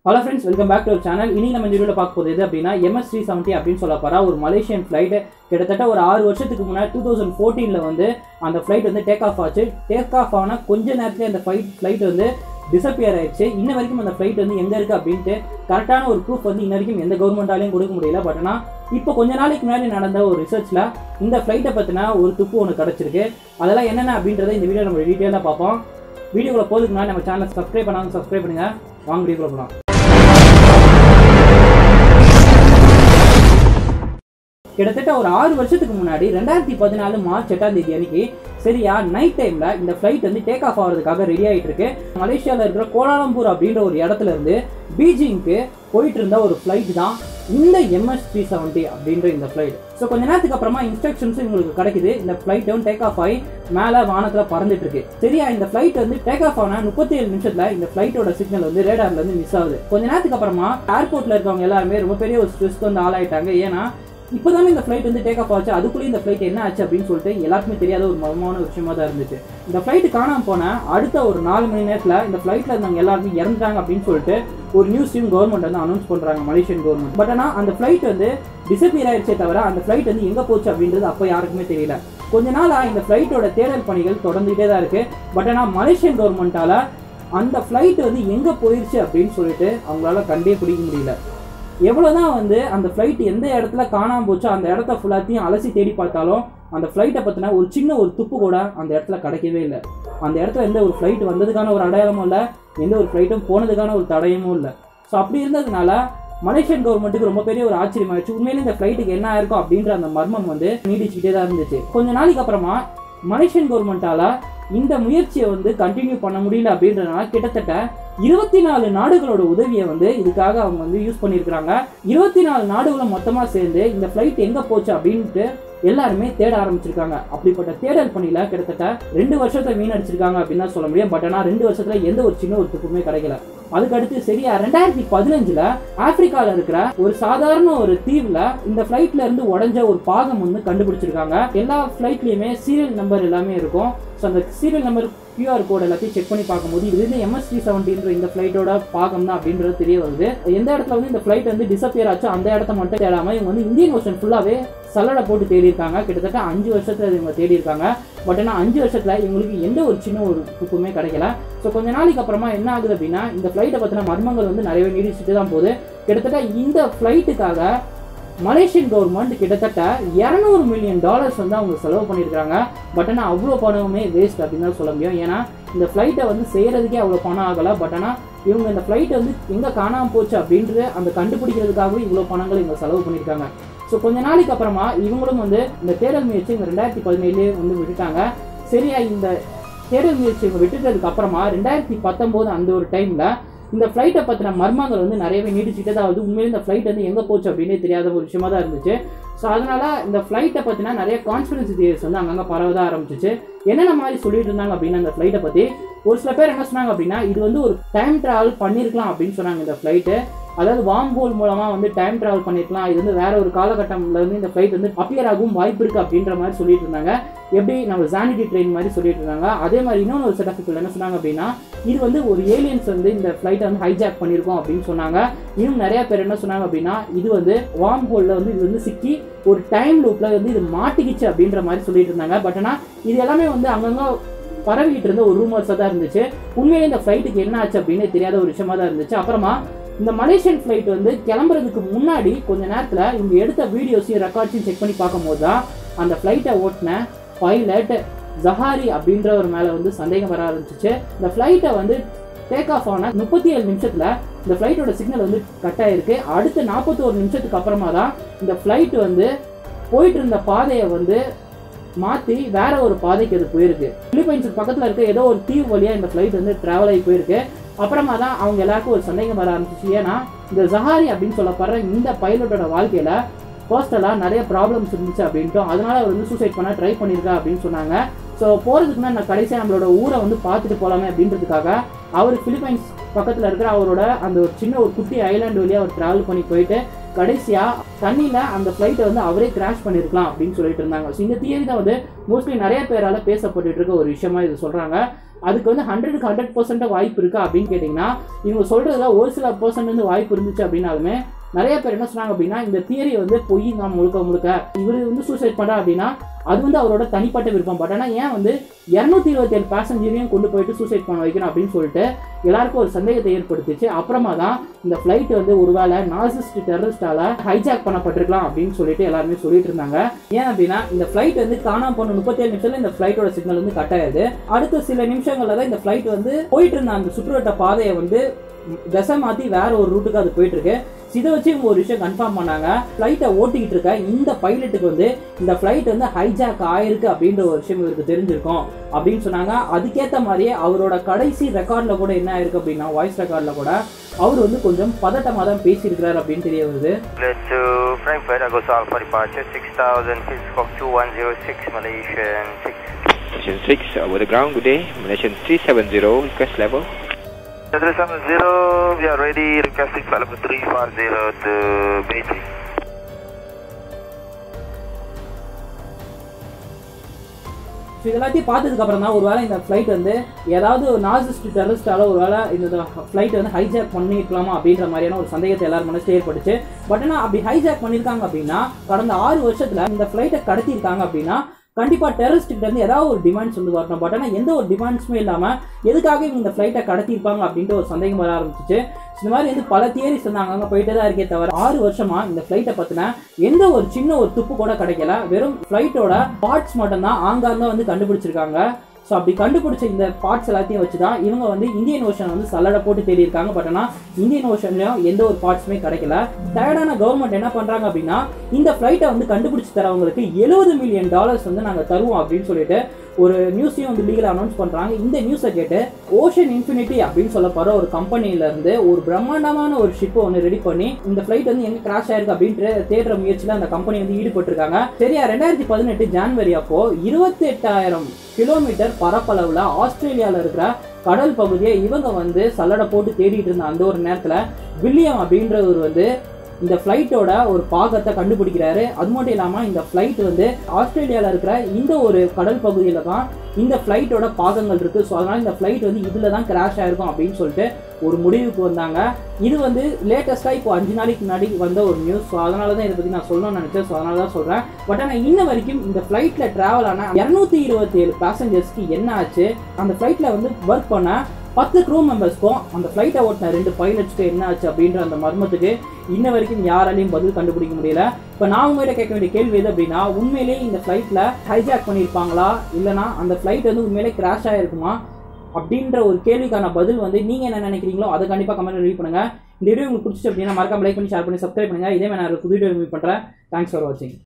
Hello friends welcome back to our channel இனி நம்ம இந்த வீடியோவில் பார்க்க போகுது எது அப்படின்னா எம்எஸ் த்ரீ செவன்ட்டி அப்படின்னு சொல்ல போகிற ஒரு மலேசியன் ஃப்ளைட்டு கிட்டத்தட்ட ஒரு ஆறு வருஷத்துக்கு முன்னாடி டூ தௌசண்ட் ஃபோர்டீனில் வந்து அந்த ஃப்ளைட் வந்து டேக் ஆஃப் ஆச்சு டேக் ஆஃப் ஆன கொஞ்ச நேரத்தில் அந்த ஃப்ளைட் ஃப்ளைட் வந்து டிசப்பியர் ஆயிடுச்சு இன்ன வரைக்கும் அந்த ஃப்ளைட் வந்து எங்கே இருக்குது அப்படின்ட்டு கரெக்டான ஒரு ப்ரூஃப் வந்து இன்ன வரைக்கும் எந்த கவர்மெண்டாலையும் கொடுக்க முடியல பட் ஆனால் இப்போ கொஞ்ச நாளைக்கு முன்னாடி நடந்த ஒரு ரிசர்ச்சில் இந்த ஃப்ளைட்டை பற்றின ஒரு துப்பு ஒன்று கிடச்சிருக்கு அதெல்லாம் என்னென்ன அப்படின்றத இந்த வீடியோ நம்ம டீட்டெயிலாக பார்ப்போம் வீடியோவில் போதுக்கு முன்னாடி நம்ம சேனலை சப்ஸ்கிரைப் பண்ணாமல் சப்ஸ்கிரைப் பண்ணுங்க வாங்க வீடியோ போகலாம் கிட்டத்தட்ட ஒரு ஆறு வருஷத்துக்கு முன்னாடி ரெண்டாயிரத்தி பதினாலு மார்ச் எட்டாம் தேதி அன்னைக்கு சரியா நைட் டைம்ல இந்த ஃப்ளைட் வந்து டேக் ஆஃப் ஆகிறதுக்காக ரெடி ஆயிட்டு இருக்கு மலேசியாவில் இருக்கிற கோலாலம்பூர் அப்படின்ற ஒரு இடத்துல இருந்து பீஜிங்க்கு போயிட்டு இருந்த ஒரு ஃப்ளைட் தான் இந்த எம்எஸ் த்ரீ செவன்ட்டி அப்படின்ற இந்த ஃப்ளைட் ஸோ கொஞ்ச நேரத்துக்கு அப்புறமா இன்ஸ்ட்ரக்ஷன்ஸ் உங்களுக்கு கிடைக்குது இந்த ஃப்ளைட் வந்து டேக் ஆஃப் ஆகி மேலே வானத்தில் பறந்துட்டு இருக்கு சரியா இந்த ஃப்ளைட் வந்து டேக் ஆஃப் ஆன முப்பத்தி ஏழு நிமிஷத்துல இந்த ஃப்ளைட்டோட சிக்னல் வந்து ரேடார்ல இருந்து மிஸ் ஆகுது கொஞ்ச நேரத்துக்கு அப்புறமா ஏர்போர்ட்ல இருக்கவங்க எல்லாருமே ரொம்ப பெரிய ஒரு ஸ்ட்ரெஸ்க்கு வந்து ஆளாயிட்டாங்க ஏன்னா இப்போதானே இந்த ஃப்ளைட் வந்து டேக் ஆஃப் ஆச்சு அதுக்குள்ளேயே இந்த ஃப்ளைட் என்ன ஆச்சு அப்படின்னு சொல்லிட்டு எல்லாருக்குமே தெரியாத ஒரு மர்மமான விஷயமா தான் இருந்துச்சு இந்த ஃப்ளைட் காணாம போன அடுத்த ஒரு நாலு மணி நேரத்தில் இந்த ஃப்ளைட்டில் இருந்தவங்க எல்லாருமே இறந்துட்டாங்க அப்படின்னு சொல்லிட்டு ஒரு நியூஸையும் கவர்மெண்ட் வந்து அனௌன்ஸ் பண்ணுறாங்க மலேசியன் கவர்மெண்ட் பட் ஆனால் அந்த ஃப்ளைட் வந்து டிசப்பியர் ஆயிடுச்சே தவிர அந்த ஃப்ளைட் வந்து எங்கே போச்சு அப்படின்றது அப்போ யாருக்குமே தெரியல கொஞ்ச நாளாக இந்த ஃப்ளைட்டோட தேடல் பணிகள் தொடர்ந்துகிட்டே தான் இருக்கு பட் ஆனால் மலேசியன் கவர்மெண்ட்டால அந்த ஃப்ளைட் வந்து எங்கே போயிடுச்சு அப்படின்னு சொல்லிட்டு அவங்களால கண்டே பிடிக்க முடியல எவ்வளோதான் வந்து அந்த ஃப்ளைட் எந்த இடத்துல காணாமல் போச்சோ அந்த இடத்த ஃபுல்லாத்தையும் அலசி தேடி பார்த்தாலும் அந்த ஃப்ளைட்டை பற்றின ஒரு சின்ன ஒரு துப்பு கூட அந்த இடத்துல கிடைக்கவே இல்லை அந்த இடத்துல எந்த ஒரு ஃப்ளைட் வந்ததுக்கான ஒரு அடையாளமும் இல்லை எந்த ஒரு ஃப்ளைட்டும் போனதுக்கான ஒரு தடயமும் இல்லை ஸோ அப்படி இருந்ததுனால மலேசியன் கவர்மெண்ட்டுக்கு ரொம்ப பெரிய ஒரு ஆச்சரியமாயிடுச்சு உண்மையிலே இந்த ஃப்ளைட்டுக்கு என்ன ஆயிருக்கும் அப்படின்ற அந்த மர்மம் வந்து நீடிச்சுக்கிட்டே தான் இருந்துச்சு கொஞ்ச நாளைக்கு அப்புறமா மலேசியன் கவர்மெண்ட்டால இந்த முயற்சியை வந்து கண்டினியூ பண்ண முடியல அப்படின்றதுனால கிட்டத்தட்ட இருபத்தி நாலு நாடுகளோட உதவியை வந்து இதுக்காக அவங்க வந்து யூஸ் பண்ணியிருக்கிறாங்க இருபத்தி நாலு நாடுகளும் மொத்தமாக சேர்ந்து இந்த ஃப்ளைட் எங்கே போச்சு அப்படின்ட்டு எல்லாருமே தேட ஆரம்பிச்சிருக்காங்க அப்படிப்பட்ட தேடல் பணியில கிட்டத்தட்ட ரெண்டு வருஷத்தை வீணடிச்சிருக்காங்க அப்படின்னு தான் சொல்ல முடியும் பட் ஆனால் ரெண்டு வருஷத்துல எந்த ஒரு சின்ன ஒரு துப்புமே கிடைக்கல அதுக்கடுத்து சரியா ரெண்டாயிரத்தி பதினஞ்சுல ஆப்பிரிக்கால இருக்கிற ஒரு சாதாரண ஒரு தீவுல இந்த ஃபிளைட்ல இருந்து உடஞ்ச ஒரு பாகம் வந்து கண்டுபிடிச்சிருக்காங்க எல்லா ஃபிளைட்லயுமே சீரியல் நம்பர் எல்லாமே இருக்கும் ஸோ அந்த சீரியல் நம்பர் கியூஆர் கோட் எல்லாத்தையும் செக் பண்ணி பார்க்கும்போது இது வந்து எம்எஸ் த்ரீ செவன்டின்ற இந்த ஃபிளைட்டோட பாகம் தான் அப்படின்றது தெரிய வருது எந்த இடத்துல வந்து இந்த ஃபிளைட் வந்து டிசப்பியர் ஆச்சோ அந்த இடத்த மட்டும் தேடாம இவங்க வந்து இந்தியன் ஓஷன் ஃபுல்லாவே சல்லடை போட்டு தேடி இருக்காங்க கிட்டத்தட்ட அஞ்சு வருஷத்துல இவங்க தேடி இருக்காங்க பட் ஆனால் அஞ்சு வருஷத்துல இவங்களுக்கு எந்த ஒரு சின்ன ஒரு துப்புமே கிடைக்கல ஸோ கொஞ்ச நாளைக்கு அப்புறமா என்ன ஆகுது அப்படின்னா இந்த ஃப்ளைட்டை பற்றின மர்மங்கள் வந்து நிறையவே நீடிச்சுட்டு தான் போகுது கிட்டத்தட்ட இந்த ஃப்ளைட்டுக்காக மலேசியன் கவர்மெண்ட் கிட்டத்தட்ட இரநூறு மில்லியன் டாலர்ஸ் வந்து அவங்க செலவு பண்ணியிருக்காங்க பட் ஆனால் அவ்வளோ பணமுமே வேஸ்ட் அப்படின்னு தான் சொல்ல முடியும் ஏன்னா இந்த ஃப்ளைட்டை வந்து செய்கிறதுக்கே அவ்வளோ பணம் ஆகலை பட் ஆனால் இவங்க இந்த ஃப்ளைட்டை வந்து எங்கே காணாமல் போச்சு அப்படின்றது அந்த கண்டுபிடிக்கிறதுக்காகவே இவ்வளோ பணங்கள் இவங்க செலவு பண்ணியிருக்காங்க ஸோ கொஞ்ச நாளைக்கு அப்புறமா இவங்களும் வந்து இந்த தேடல் முயற்சி இந்த ரெண்டாயிரத்தி பதினேழுலேயே வந்து விட்டுட்டாங்க சரியா இந்த தேடல் முயற்சி இவங்க விட்டுட்டதுக்கு அப்புறமா ரெண்டாயிரத்தி பத்தொம்போது அந்த ஒரு டைமில் இந்த ஃப்ளைட்டை பற்றின மர்மங்கள் வந்து நிறையவே நீடிச்சுட்டே தான் வருது உண்மையிலே இந்த ஃப்ளைட் வந்து எங்கே போச்சு அப்படின்னே தெரியாத ஒரு விஷயமா தான் இருந்துச்சு ஸோ அதனால இந்த ஃப்ளைட்டை பற்றின நிறைய கான்ஸ்பிரன்சி தியரிஸ் வந்து அங்கங்கே பரவத ஆரம்பிச்சிச்சு என்னென்ன மாதிரி சொல்லிட்டு இருந்தாங்க அப்படின்னா அந்த ஃப்ளைட்டை பற்றி ஒரு சில பேர் என்ன சொன்னாங்க அப்படின்னா இது வந்து ஒரு டைம் ட்ராவல் பண்ணியிருக்கலாம் அப்படின்னு சொன்னாங்க இந்த ஃப்ளைட்டு அதாவது வார்ம் ஹோல் மூலமா வந்து டைம் டிராவல் பண்ணிருக்கலாம் இது வந்து வேற ஒரு காலகட்டம்ல வந்து இந்த ஃபிளைட் வந்து அப்பியர் ஆகும் வாய்ப்பு இருக்கு அப்படின்ற மாதிரி சொல்லிட்டு இருந்தாங்க எப்படி நம்ம ஜானிட்டி ட்ரெயின் மாதிரி சொல்லிட்டு இருந்தாங்க அதே மாதிரி இன்னொன்று ஒரு செட் ஆஃப் என்ன சொன்னாங்க அப்படின்னா இது வந்து ஒரு ஏலியன்ஸ் வந்து இந்த ஃபிளைட்டை வந்து ஹைஜாக் பண்ணியிருக்கோம் அப்படின்னு சொன்னாங்க இன்னும் நிறைய பேர் என்ன சொன்னாங்க அப்படின்னா இது வந்து வார்ம் ஹோல்ல வந்து இது வந்து சிக்கி ஒரு டைம் லூப்ல வந்து இது மாட்டிக்கிச்சு அப்படின்ற மாதிரி சொல்லிட்டு இருந்தாங்க பட் ஆனால் இது எல்லாமே வந்து அங்கங்க பரவிக்கிட்டு இருந்த ஒரு ரூமர்ஸாக தான் இருந்துச்சு உண்மையிலே இந்த ஃப்ளைட்டுக்கு என்ன ஆச்சு அப்படின்னு தெரியாத ஒரு விஷயமா தான் இருந்துச்சு அப்புறமா இந்த மலேசியன் ஃப்ளைட் வந்து கிளம்புறதுக்கு முன்னாடி கொஞ்ச நேரத்தில் இவங்க எடுத்த வீடியோஸையும் ரெக்கார்ட்ஸையும் செக் பண்ணி பார்க்கும்போது தான் அந்த ஃப்ளைட்டை ஓட்டின பைலட் ஜஹாரி அப்படின்றவர் மேலே வந்து சந்தேகம் வர ஆரம்பிச்சிச்சு இந்த ஃப்ளைட்டை வந்து டேக் ஆஃப் ஆன முப்பத்தி ஏழு நிமிஷத்தில் இந்த ஃப்ளைட்டோட சிக்னல் வந்து கட் ஆயிருக்கு அடுத்த நாற்பத்தோரு நிமிஷத்துக்கு அப்புறமா தான் இந்த ஃப்ளைட் வந்து போயிட்டு இருந்த பாதையை வந்து மாற்றி வேற ஒரு பாதைக்கு அது போயிருக்கு பிலிப்பைன்ஸ் பக்கத்தில் இருக்க ஏதோ ஒரு தீவு வழியாக இந்த ஃப்ளைட் வந்து ட்ராவல் ஆகி போயிருக்கு அப்புறமா தான் அவங்க எல்லாருக்கும் ஒரு சந்தேகம் வர ஆரம்பிச்சிச்சு ஏன்னா இந்த ஜஹாரி அப்படின்னு சொல்லப்படுற இந்த பைலட்டோட வாழ்க்கையில பர்சனலாக நிறைய ப்ராப்ளம்ஸ் இருந்துச்சு அப்படின்ட்டும் அதனால அவர் வந்து சூசைட் பண்ண ட்ரை பண்ணியிருக்கா அப்படின்னு சொன்னாங்க ஸோ போகிறதுக்கு முன்னாடி நான் கடைசியாக நம்மளோட ஊரை வந்து பார்த்துட்டு போகலாமே அப்படின்றதுக்காக அவர் பிலிப்பைன்ஸ் பக்கத்தில் இருக்கிற அவரோட அந்த ஒரு சின்ன ஒரு குட்டி ஐலாண்டு வழியாக அவர் ட்ராவல் பண்ணி போயிட்டு கடைசியாக தண்ணியில் அந்த ஃப்ளைட்டை வந்து அவரே கிராஷ் பண்ணியிருக்கலாம் அப்படின்னு சொல்லிட்டு இருந்தாங்க ஸோ இந்த தியரி தான் வந்து மோஸ்ட்லி நிறைய பேரால் பேசப்பட்டு இருக்க ஒரு விஷயமா இது சொல்கிறாங்க அதுக்கு வந்து ஹண்ட்ரடுக்கு ஹண்ட்ரட் பர்சன்ட் வாய்ப்பு இருக்கா அப்படின்னு கேட்டிங்கன்னா இவங்க சொல்கிறதுல ஒரு சில பர்சன்ட் வந்து வாய்ப்பு இருந்துச்சு அப்படின்னாலுமே நிறைய பேர் என்ன சொன்னாங்க அப்படின்னா இந்த தியரி வந்து பொய் தான் முழுக்க முழுக்க இவர் வந்து சூசைட் பண்ணுறா அப்படின்னா அது வந்து அவரோட தனிப்பட்ட விருப்பம் பட் ஆனால் ஏன் வந்து இரநூத்தி இருபத்தி ஏழு பேசஞ்சரையும் கொண்டு போயிட்டு சூசைட் பண்ண வைக்கணும் அப்படின்னு சொல்லிட்டு எல்லாருக்கும் ஒரு சந்தேகத்தை ஏற்படுத்துச்சு அப்புறமா தான் இந்த ஃப்ளைட் வந்து ஒருவேளை நாசிஸ்ட் டெரரிஸ்டால ஹைஜாக் பண்ணப்பட்டிருக்கலாம் அப்படின்னு சொல்லிட்டு எல்லாருமே சொல்லிட்டு இருந்தாங்க ஏன் அப்படின்னா இந்த ஃப்ளைட் வந்து காணாம போன முப்பத்தேழு நிமிஷத்துல இந்த ஃப்ளைட்டோட சிக்னல் வந்து கட் ஆயிருது அடுத்த சில நிமிஷங்கள்ல தான் இந்த ஃப்ளைட் வந்து போயிட்டு இருந்த அந்த சுற்றுவட்ட பாதையை வந்து திசை மாத்தி வேற ஒரு ரூட்டுக்கு அது போயிட்டு இருக்கு இதை வச்சு இவங்க ஒரு விஷயம் கன்ஃபார்ம் பண்ணாங்க ஃப்ளைட்டை ஓட்டிக்கிட்டு இருக்க இந்த பைலட்டுக்கு வந்து இந்த ஃப்ளைட் வந்து ஹைஜாக் ஆயிருக்கு அப்படின்ற ஒரு விஷயம் இவருக்கு தெரிஞ்சிருக்கும் அப்படின்னு சொன்னாங்க அதுக்கேற்ற மாதிரியே அவரோட கடைசி ரெக்கார்டில் கூட என்ன ஆயிருக்கு அப்படின்னா வாய்ஸ் ரெக்கார்டில் கூட அவர் வந்து கொஞ்சம் பதட்டமாக தான் பேசியிருக்கிறார் அப்படின்னு தெரிய வருது Clear to Frankfurt, Agos Alpha departure 6000, please Fox 2106, Malaysian 6. Malaysian 6, over the ground, good day. Malaysian 370, request level. 370, we are ready, requesting flight level 340 to Beijing. So இதெல்லாத்தையும் பார்த்ததுக்கு அப்புறம் தான் ஒருவேளை இந்த ஃப்ளைட் வந்து ஏதாவது ஒரு நாசிஸ்ட் டெரரிஸ்டால ஒருவேளை இந்த ஃப்ளைட் வந்து ஹைஜாக் பண்ணிருக்கலாமா அப்படின்ற மாதிரியான ஒரு சந்தேகத்தை எல்லாரும் மனசு ஏற்பட்டுச்சு பட் ஆனால் அப்படி ஹைஜாக் பண்ணியிருக்காங்க அப்படின்னா கடந்த ஆறு வருஷத்துல இந்த ஃப்ளைட்டை கடத்தியிருக்காங்க அப்படின்னா கண்டிப்பா டெரரிஸ்ட் கிட்ட இருந்து ஏதாவது ஒரு டிமாண்ட்ஸ் வந்து வரணும் பட் ஆனால் எந்த ஒரு டிமாண்ட்ஸுமே இல்லாம எதுக்காக இவங்க இந்த ஃப்ளைட்டை கடத்தியிருப்பாங்க அப்படின்ட்டு ஒரு சந்தேகம் வர ஆரம்பிச்சிச்சு இந்த மாதிரி வந்து பல தியரிஸ் இருந்தாங்க அங்கே போயிட்டே தான் இருக்கே தவிர ஆறு வருஷமா இந்த ஃப்ளைட்டை பத்தின எந்த ஒரு சின்ன ஒரு துப்பு கூட கிடைக்கல வெறும் ஃப்ளைட்டோட பார்ட்ஸ் மட்டும்தான் ஆங்காங்க வந்து கண்டுபிடிச்சிருக்காங்க ஸோ அப்படி கண்டுபிடிச்ச இந்த பார்ட்ஸ் எல்லாத்தையும் வச்சு தான் இவங்க வந்து இந்தியன் ஓஷன் வந்து சல்லடை போட்டு தேடி இருக்காங்க பட் ஆனால் இந்தியன் ஓஷன்லையும் எந்த ஒரு பார்ட்ஸுமே கிடைக்கல டயர்டான கவர்மெண்ட் என்ன பண்ணுறாங்க அப்படின்னா இந்த ஃப்ளைட்டை வந்து கண்டுபிடிச்சு தரவங்களுக்கு எழுபது மில்லியன் டாலர்ஸ் வந்து நாங்கள் தருவோம் அப்படின்னு சொல்லிட்டு ஒரு நியூஸையும் வந்து லீகல் அனௌன்ஸ் பண்ணுறாங்க இந்த நியூஸை கேட்டு ஓஷன் இன்ஃபினிட்டி அப்படின்னு சொல்ல போகிற ஒரு கம்பெனில இருந்து ஒரு பிரம்மாண்டமான ஒரு ஷிப்பை ஒன்று ரெடி பண்ணி இந்த ஃப்ளைட் வந்து எங்க கிராஷ் ஆயிருக்கு அப்படின்ட்டு தேடுற முயற்சியில் அந்த கம்பெனி வந்து ஈடுபட்டிருக்காங்க சரியா ரெண்டாயிரத்தி பதினெட்டு ஜான்வரி அப்போ இருபத்தி எட்டாயிரம் கிலோமீட்டர் பரப்பளவில் ஆஸ்திரேலியாவில் இருக்கிற கடல் பகுதியை இவங்க வந்து சல்லடை போட்டு தேடிட்டு இருந்த அந்த ஒரு நேரத்தில் வில்லியம் அப்படின்றவர் வந்து இந்த ஃப்ளைட்டோட ஒரு பாகத்தை கண்டுபிடிக்கிறாரு அது மட்டும் இல்லாமல் இந்த ஃப்ளைட் வந்து ஆஸ்திரேலியாவில் இருக்கிற இந்த ஒரு கடல் பகுதியில் தான் இந்த ஃப்ளைட்டோட பாகங்கள் இருக்குது ஸோ அதனால் இந்த ஃப்ளைட் வந்து இதில் தான் கிராஷ் ஆயிருக்கும் அப்படின்னு சொல்லிட்டு ஒரு முடிவுக்கு வந்தாங்க இது வந்து லேட்டஸ்ட்டாக இப்போ அஞ்சு நாளைக்கு முன்னாடி வந்த ஒரு நியூஸ் ஸோ அதனால தான் இதை பற்றி நான் சொல்லணும்னு நினச்சேன் ஸோ அதனால தான் சொல்கிறேன் பட் ஆனால் இன்ன வரைக்கும் இந்த ஃப்ளைட்டில் ட்ராவல் ஆன இரநூத்தி இருபத்தி ஏழு பேசஞ்சர்ஸ்க்கு என்ன ஆச்சு அந்த ஃப்ளைட்டில் வந்து ஒர்க் பண்ண பத்து க்ரூ மெம்பர்ஸ்க்கும் அந்த ஃப்ளைட்டை ஓட்டின ரெண்டு பைலட்ஸ்க்கு என்ன ஆச்சு அப்படின்ற அந்த மர்மத்துக்கு இன்ன வரைக்கும் யாராலையும் பதில் கண்டுபிடிக்க முடியல இப்போ நான் உங்ககிட்ட கேட்க வேண்டிய கேள்வி எது அப்படின்னா உண்மையிலேயே இந்த ஃப்ளைட்டில் ஹைஜாக் பண்ணியிருப்பாங்களா இல்லைனா அந்த ஃப்ளைட் வந்து உண்மையிலே கிராஷ் ஆகிருக்குமா அப்படின்ற ஒரு கேள்விக்கான பதில் வந்து நீங்கள் என்ன நினைக்கிறீங்களோ அதை கண்டிப்பாக கமெண்ட் ரிலீவ் பண்ணுங்கள் இந்த வீடியோ உங்களுக்கு பிடிச்சிச்சு அப்படின்னா மறக்காம லைக் பண்ணி ஷேர் பண்ணி சப்ஸ்கிரைப் பண்ணுங்கள் இதே மாதிரி நான் ஒரு புது வீடியோ ரிவ்யூ பண்ணுறேன் தேங்க்ஸ் ஃபார் வாட்சிங்